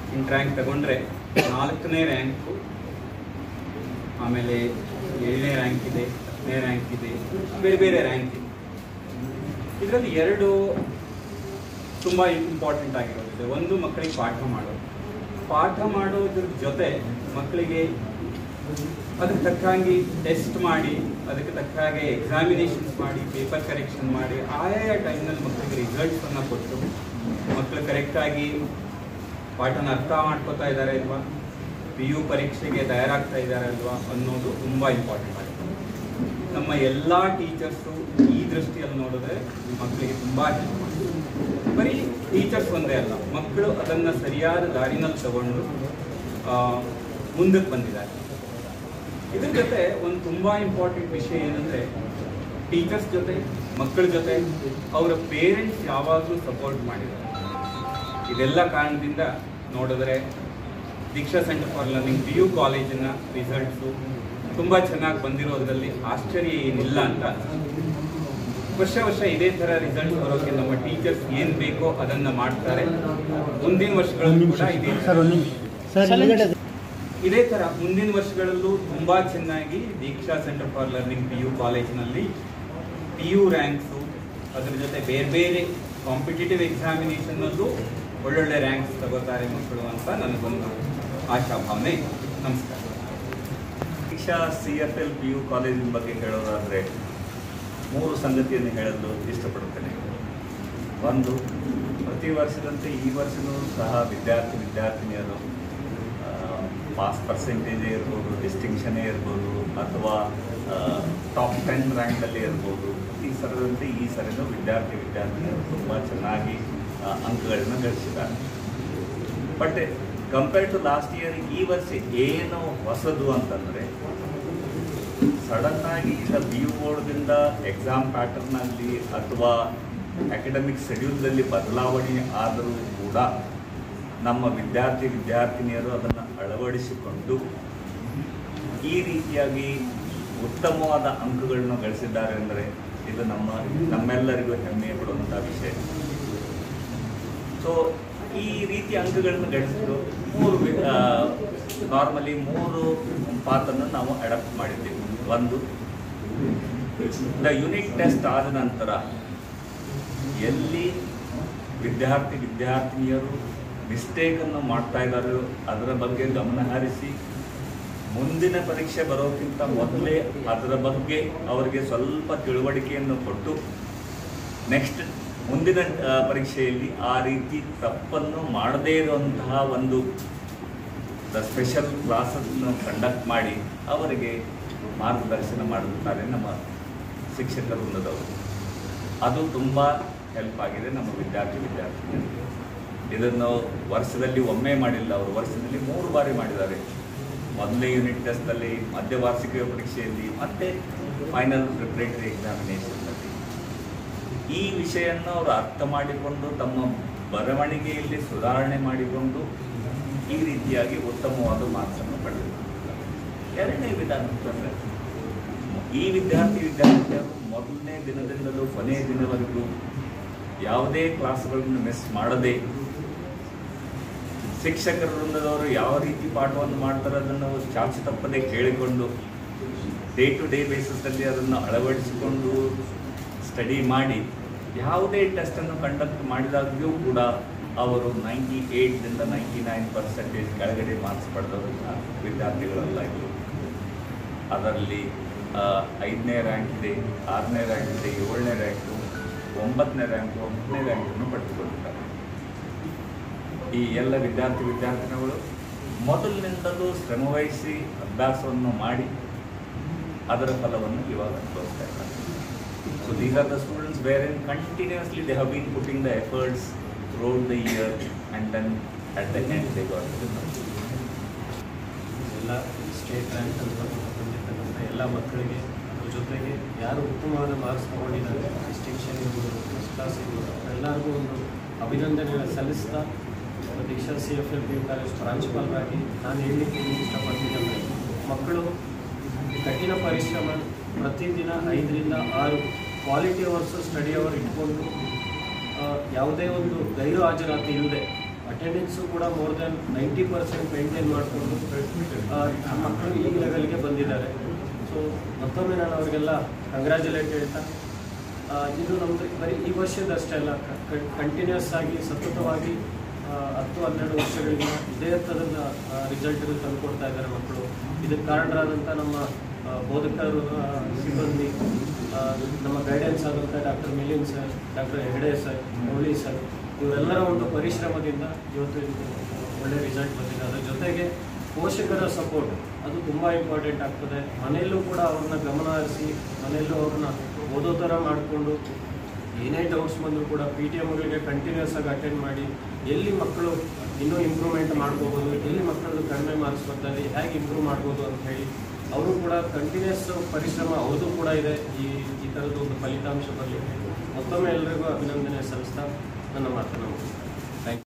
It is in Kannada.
ಎಂಟು ರ್ಯಾಂಕ್ ತಗೊಂಡ್ರೆ ನಾಲ್ಕನೇ ರ್ಯಾಂಕು ಆಮೇಲೆ ಏಳನೇ ರ್ಯಾಂಕ್ ಇದೆ ಹತ್ತನೇ ರ್ಯಾಂಕ್ ಇದೆ ಬೇರೆ ಬೇರೆ ರ್ಯಾಂಕ್ ಇದೆ ಇದರಲ್ಲಿ ಎರಡು ತುಂಬ ಇಂಪಾರ್ಟೆಂಟ್ ಆಗಿರೋದಿದೆ ಒಂದು ಮಕ್ಕಳಿಗೆ ಪಾಠ ಮಾಡೋದು ಪಾಠ ಮಾಡೋದ್ರ ಜೊತೆ ಮಕ್ಕಳಿಗೆ ಅದಕ್ಕೆ ತಕ್ಕ ಹಾಗೆ ಟೆಸ್ಟ್ ಮಾಡಿ ಅದಕ್ಕೆ ತಕ್ಕ ಹಾಗೆ ಎಕ್ಸಾಮಿನೇಷನ್ಸ್ ಮಾಡಿ ಪೇಪರ್ ಕರೆಕ್ಷನ್ ಮಾಡಿ ಆಯಾ ಟೈಮ್ನಲ್ಲಿ ಮಕ್ಕಳಿಗೆ ರಿಸಲ್ಟ್ಸನ್ನು ಕೊಟ್ಟು ಮಕ್ಕಳು ಕರೆಕ್ಟಾಗಿ ಪಾಠನ ಅರ್ಥ ಮಾಡ್ಕೋತಾ ಇದ್ದಾರೆ ಅಲ್ವಾ ಪಿ ಯು ಪರೀಕ್ಷೆಗೆ ತಯಾರಾಗ್ತಾ ಇದ್ದಾರೆ ಅಲ್ವಾ ಅನ್ನೋದು ತುಂಬ ಇಂಪಾರ್ಟೆಂಟ್ ಆಗಿದೆ ನಮ್ಮ ಎಲ್ಲ ಟೀಚರ್ಸು ಈ ದೃಷ್ಟಿಯಲ್ಲಿ ನೋಡಿದ್ರೆ ಮಕ್ಕಳಿಗೆ ತುಂಬ ಹೆಲ್ಪ್ ಮಾಡ್ತಾರೆ ಬರೀ ಟೀಚರ್ಸ್ ಒಂದೇ ಅಲ್ಲ ಮಕ್ಕಳು ಅದನ್ನು ಸರಿಯಾದ ದಾರಿನಲ್ಲಿ ತಗೊಂಡು ಆ, ಮುಂದಕ್ಕೆ ಬಂದಿದ್ದಾರೆ ಇದ್ರ ಜೊತೆ ಒಂದು ತುಂಬ ಇಂಪಾರ್ಟೆಂಟ್ ವಿಷಯ ಏನಂದ್ರೆ ಟೀಚರ್ಸ್ ಜೊತೆ ಮಕ್ಕಳ ಜೊತೆ ಅವರ ಪೇರೆಂಟ್ಸ್ ಯಾವಾಗಲೂ ಸಪೋರ್ಟ್ ಮಾಡಿದ್ದಾರೆ ಇದೆಲ್ಲ ಕಾರಣದಿಂದ ನೋಡಿದ್ರೆ Deeksha centre for learning P U ಕಾಲೇಜಿನ ರಿಸಲ್ಟ್ಸು ತುಂಬ ಚೆನ್ನಾಗಿ ಬಂದಿರೋದ್ರಲ್ಲಿ ಆಶ್ಚರ್ಯ ಏನಿಲ್ಲ ಅಂತ ಅನ್ಸುತ್ತೆ. ವರ್ಷ ವರ್ಷ ಇದೇ ಥರ ರಿಸಲ್ಟ್ ಬರೋಕ್ಕೆ ನಮ್ಮ ಟೀಚರ್ಸ್ ಏನು ಬೇಕೋ ಅದನ್ನು ಮಾಡ್ತಾರೆ ಮುಂದಿನ ವರ್ಷಗಳಲ್ಲೂ ಕೂಡ ಇದೇ ಸರ್ ಒಂದು ನಿಮಿಷ ಸರ್ ಹಿಂದ್ಗಡೆ ಇದೇ ತರ ಮುಂದಿನ ವರ್ಷಗಳಲ್ಲೂ ತುಂಬಾ ಚೆನ್ನಾಗಿ Deeksha centre for learning P U ಕಾಲೇಜಿನಲ್ಲಿ ಪಿ ಯು ರ್ಯಾಂಕ್ಸು ಅದ್ರ ಜೊತೆ ಬೇರೆ ಬೇರೆ ಕಾಂಪಿಟೇಟಿವ್ ಎಕ್ಸಾಮಿನೇಷನ್ನಲ್ಲೂ ಒಳ್ಳೊಳ್ಳೆ ರ್ಯಾಂಕ್ಸ್ ತಗೋತಾರೆ ಮಕ್ಕಳು ಅಂತ ನನಗೊಂದು ಆಶಾಭಾವನೆ ಇದೆ. ನಮಸ್ಕಾರ Shiksha C F L P U ಕಾಲೇಜಿನ ಬಗ್ಗೆ ಹೇಳೋದಾದರೆ ಮೂರು ಸಂಗತಿಯನ್ನು ಹೇಳಲು ಇಷ್ಟಪಡುತ್ತೇನೆ ಒಂದು ಪ್ರತಿ ವರ್ಷದಂತೆ ಈ ವರ್ಷವೂ ಸಹ ವಿದ್ಯಾರ್ಥಿ ವಿದ್ಯಾರ್ಥಿನಿಯರು ಪಾಸ್ ಪರ್ಸೆಂಟೇಜೇ ಇರ್ಬೋದು ಡಿಸ್ಟಿಂಕ್ಷನೇ ಇರ್ಬೋದು ಅಥವಾ ಟಾಪ್ ಟೆನ್ ರ್ಯಾಂಕಲ್ಲಿ ಇರ್ಬೋದು ಈ ಸರದಂತೆ ಈ ಸರಿನೂ ವಿದ್ಯಾರ್ಥಿ ವಿದ್ಯಾರ್ಥಿನಿಯರು ತುಂಬ ಚೆನ್ನಾಗಿ ಆ, ಅಂಕಗಳನ್ನು ಗಳಿಸಿದ್ದಾರೆ but compare to last year ಈ ವರ್ಷ ಏನು ಹೊಸದು ಅಂತಂದರೆ ಸಡನ್ ಆಗಿ ಈಗ ಬಿ ಯು ಬೋರ್ಡ್ದಿಂದ ಎಕ್ಸಾಮ್ ಪ್ಯಾಟರ್ನಲ್ಲಿ ಅಥವಾ ಅಕಾಡೆಮಿಕ್ ಶೆಡ್ಯೂಲ್ದಲ್ಲಿ ಬದಲಾವಣೆ ಆದರೂ ಕೂಡ ನಮ್ಮ ವಿದ್ಯಾರ್ಥಿ ವಿದ್ಯಾರ್ಥಿನಿಯರು ಅದನ್ನು ಅಳವಡಿಸಿಕೊಂಡು ಈ ರೀತಿಯಾಗಿ ಉತ್ತಮವಾದ ಅಂಕಗಳನ್ನು ಗಳಿಸಿದ್ದಾರೆ ಅಂದರೆ ಇದು ನಮ್ಮ ನಮ್ಮೆಲ್ಲರಿಗೂ ಹೆಮ್ಮೆ ಪಡುವಂಥ ವಿಷಯ ಸೊ ಈ ರೀತಿ ಅಂಕಗಳನ್ನು ಗಳಿಸಿದ್ರು ಮೂರು ನಾರ್ಮಲಿ ಮೂರು ಪಾತನ್ನು ನಾವು ಅಡಾಪ್ಟ್ ಮಾಡಿದ್ದೀವಿ ಒಂದು ದ ಯೂನಿಟ್ ಟೆಸ್ಟ್ ಆದ ನಂತರ ಎಲ್ಲಿ ವಿದ್ಯಾರ್ಥಿ ವಿದ್ಯಾರ್ಥಿನಿಯರು ಮಿಸ್ಟೇಕನ್ನು ಮಾಡ್ತಾ ಇದ್ದಾರೋ ಅದರ ಬಗ್ಗೆ ಗಮನ ಹರಿಸಿ ಮುಂದಿನ ಪರೀಕ್ಷೆ ಬರೋಕ್ಕಿಂತ ಮೊದಲೇ ಅದರ ಬಗ್ಗೆ ಅವರಿಗೆ ಸ್ವಲ್ಪ ತಿಳುವಳಿಕೆಯನ್ನು ಕೊಟ್ಟು ನೆಕ್ಸ್ಟ್ ಮುಂದಿನ ಆ, ಪರೀಕ್ಷೆಯಲ್ಲಿ ಆ ರೀತಿ ತಪ್ಪನ್ನು ಮಾಡದೇ ಇರುವಂತಹ ಒಂದು ದ ಸ್ಪೆಷಲ್ ಕ್ಲಾಸನ್ನು ಕಂಡಕ್ಟ್ ಮಾಡಿ ಅವರಿಗೆ ಮಾರ್ಗದರ್ಶನ ಮಾಡುತ್ತಾರೆ ನಮ್ಮ ಶಿಕ್ಷಕ ವೃಂದದವರು ಅದು ತುಂಬ ಹೆಲ್ಪ್ ಆಗಿದೆ ನಮ್ಮ ವಿದ್ಯಾರ್ಥಿ ವಿದ್ಯಾರ್ಥಿನಿಯರಿಗೆ ಇದನ್ನು ವರ್ಷದಲ್ಲಿ ಒಮ್ಮೆ ಮಾಡಿಲ್ಲ ಅವರು ವರ್ಷದಲ್ಲಿ ಮೂರು ಬಾರಿ ಮಾಡಿದ್ದಾರೆ ಮೊದಲನೇ ಯೂನಿಟ್ ಟೆಸ್ಟಲ್ಲಿ ಮಧ್ಯವಾರ್ಷಿಕ ಪರೀಕ್ಷೆಯಲ್ಲಿ ಮತ್ತೆ ಫೈನಲ್ ಪ್ರಿಪ್ರೇಟರಿ ಎಕ್ಸಾಮಿನೇಷನ್ನಲ್ಲಿ ಈ ವಿಷಯನ್ನು ಅವರು ಅರ್ಥ ಮಾಡಿಕೊಂಡು ತಮ್ಮ ಬರವಣಿಗೆಯಲ್ಲಿ ಸುಧಾರಣೆ ಮಾಡಿಕೊಂಡು ಈ ರೀತಿಯಾಗಿ ಉತ್ತಮವಾದ ಮಾರ್ಕ್ಸನ್ನು ಪಡೆದಿದ್ದಾರೆ ಎರಡನೇ ವಿಧಾನ ಅಂತಂದ್ರೆ ಈ ವಿದ್ಯಾರ್ಥಿ ವಿದ್ಯಾರ್ಥಿಗಳು ಮೊದಲನೇ ದಿನದಿಂದಲೂ ಕೊನೆಯ ದಿನವರೆಗೂ ಯಾವುದೇ ಕ್ಲಾಸ್ಗಳನ್ನು ಮಿಸ್ ಮಾಡದೆ ಶಿಕ್ಷಕರ ವೃಂದದವರು ಯಾವ ರೀತಿ ಪಾಠವನ್ನು ಮಾಡ್ತಾರೆ ಅದನ್ನು ಚಾಚು ತಪ್ಪದೆ ಕೇಳಿಕೊಂಡು ಡೇ ಟು ಡೇ ಬೇಸಿಸಲ್ಲಿ ಅದನ್ನು ಅಳವಡಿಸಿಕೊಂಡು ಸ್ಟಡಿ ಮಾಡಿ ಯಾವುದೇ ಟೆಸ್ಟನ್ನು ಕಂಡಕ್ಟ್ ಮಾಡಿದಾಗ್ಯೂ ಕೂಡ ಅವರು ನೈಂಟಿ ಏಯ್ಟ್ದಿಂದ ನೈಂಟಿ ನೈನ್ ಪರ್ಸೆಂಟೇಜ್ ಕೆಳಗಡೆ ಮಾರ್ಕ್ಸ್ ಪಡೆದವರನ್ನ ವಿದ್ಯಾರ್ಥಿಗಳೆಲ್ಲ ಇದ್ದರು ಅದರಲ್ಲಿ ಆ, ಐದನೇ ರ್ಯಾಂಕ್ ಇದೆ ಆರನೇ ರ್ಯಾಂಕ್ ಇದೆ ಏಳನೇ ರ್ಯಾಂಕು ಒಂಬತ್ತನೇ ರ್ಯಾಂಕು ಹತ್ತನೇ ರ್ಯಾಂಕನ್ನು ಪಡೆದುಕೊಂಡಿದ್ದಾರೆ ಈ ಎಲ್ಲ ವಿದ್ಯಾರ್ಥಿ ವಿದ್ಯಾರ್ಥಿನಿಗಳು ಮೊದಲಿನಿಂದಲೂ ಶ್ರಮವಹಿಸಿ ಅಭ್ಯಾಸವನ್ನು ಮಾಡಿ ಅದರ ಫಲವನ್ನು ಇವಾಗ ಅನುಭವಿಸ್ತಾ ಇದ್ದಾರೆ so these are the students where in continuously they have been putting the efforts throughout the year and then at the end they got ಎಲ್ಲ ಸ್ಟೇಟ್ ರ್ಯಾಂಕ್ ಬಂದಿರ್ತಕ್ಕಂಥ ಎಲ್ಲ ಮಕ್ಕಳಿಗೆ ಅದ್ರ ಜೊತೆಗೆ ಯಾರು ಉತ್ತಮವಾದ ಮಾರ್ಕ್ಸ್ ತಗೊಂಡಿದ್ದಾರೆ ಡಿಸ್ಟಿಂಕ್ಷನ್ ಇರ್ಬೋದು ಫಸ್ಟ್ ಕ್ಲಾಸ್ ಇರ್ಬೋದು ಎಲ್ಲರಿಗೂ ಒಂದು ಅಭಿನಂದನೆ ಸಲ್ಲಿಸ್ತಾ Deeksha C F L P U college ಪ್ರಾಂಶುಪಾಲರಾಗಿ ನಾನು ಹೇಳಲಿಕ್ಕೆ ಇಷ್ಟಪಡ್ತೀನಿ ಅಂದರೆ ಮಕ್ಕಳು ಈ ಕಠಿಣ ಪರಿಶ್ರಮ ಪ್ರತಿದಿನ ಐದರಿಂದ ಆರು ಕ್ವಾಲಿಟಿ ಅವರ್ಸು ಸ್ಟಡಿ ಅವರ್ ಇಟ್ಕೊಂಡು ಆ, ಯಾವುದೇ ಒಂದು ಗೈರು ಹಾಜರಾತಿ ಇಲ್ಲದೆ ಅಟೆಂಡೆನ್ಸು ಕೂಡ more than ninety percent maintain ಮಾಡಿಕೊಂಡು ಮಕ್ಕಳು ಈ ಲೆವೆಲ್ಗೆ ಬಂದಿದ್ದಾರೆ ಸೊ ಮತ್ತೊಮ್ಮೆ ನಾನು ಅವರಿಗೆಲ್ಲ ಕಂಗ್ರ್ಯಾಚುಲೇಟ್ ಹೇಳ್ತಾ ಆ, ಇದು ನಮ್ಮದು ಬರೀ ಈ ವರ್ಷದಷ್ಟೇ ಅಲ್ಲ ಕಂಟಿನ್ಯೂಸ್ ಆಗಿ ಸತತವಾಗಿ ಆ, ಹತ್ತು ಹನ್ನೆರಡು ವರ್ಷಗಳಿಂದ ಇದೇ ಥರದ ರಿಸಲ್ಟ್ಗಳು ತಂದುಕೊಡ್ತಾ ಇದ್ದಾರೆ ಮಕ್ಕಳು ಇದಕ್ಕೆ ಕಾರಣರಾದಂಥ ನಮ್ಮ ಆ, ಬೋಧಕರು ಆ, ಸಿಬ್ಬಂದಿ ಆ, ನಮ್ಮ ಗೈಡೆನ್ಸ್ ಆದಂಥ doctor Milin sir doctor Hegde sir Mouli sir ಇವರೆಲ್ಲರ ಒಂದು ಪರಿಶ್ರಮದಿಂದ ಇವತ್ತು ಇದು ಒಳ್ಳೆ ರಿಸಲ್ಟ್ ಬಂದಿದೆ ಅದರ ಜೊತೆಗೆ ಪೋಷಕರ ಸಪೋರ್ಟ್ ಅದು ತುಂಬ ಇಂಪಾರ್ಟೆಂಟ್ ಆಗ್ತದೆ ಮನೆಯಲ್ಲೂ ಕೂಡ ಅವ್ರನ್ನ ಗಮನ ಹರಿಸಿ ಮನೆಯಲ್ಲೂ ಅವ್ರನ್ನ ಓದೋ ಥರ ಮಾಡಿಕೊಂಡು ಏನೇ ಡೌಟ್ಸ್ ಬಂದರೂ ಕೂಡ ಪಿ ಟಿ ಎಮ್ಗಳಿಗೆ ಕಂಟಿನ್ಯೂಸ್ ಆಗಿ ಅಟೆಂಡ್ ಮಾಡಿ ಎಲ್ಲಿ ಮಕ್ಕಳು ಇನ್ನೂ ಇಂಪ್ರೂವ್ಮೆಂಟ್ ಮಾಡ್ಕೋಬೋದು ಎಲ್ಲಿ ಮಕ್ಕಳು ಕಡಿಮೆ ಮಾರ್ಕ್ಸ್ ಬರ್ತಾರೆ ಹೇಗೆ ಇಂಪ್ರೂವ್ ಮಾಡ್ಬೋದು ಅಂತ ಹೇಳಿ ಅವರು ಕೂಡ ಕಂಟಿನ್ಯೂಸ್ ಪರಿಶ್ರಮ ಅವ್ರದ್ದು ಕೂಡ ಇದೆ ಈ ಈ ಥರದ್ದು ಒಂದು ಫಲಿತಾಂಶ ಬರಲಿಕ್ಕೆ ಮತ್ತೊಮ್ಮೆ ಎಲ್ಲರಿಗೂ ಅಭಿನಂದನೆ ಸಲ್ಲಿಸ್ತಾ ನನ್ನ ಮಾತನ್ನು ಮುಗಿಸ್ತೇನೆ.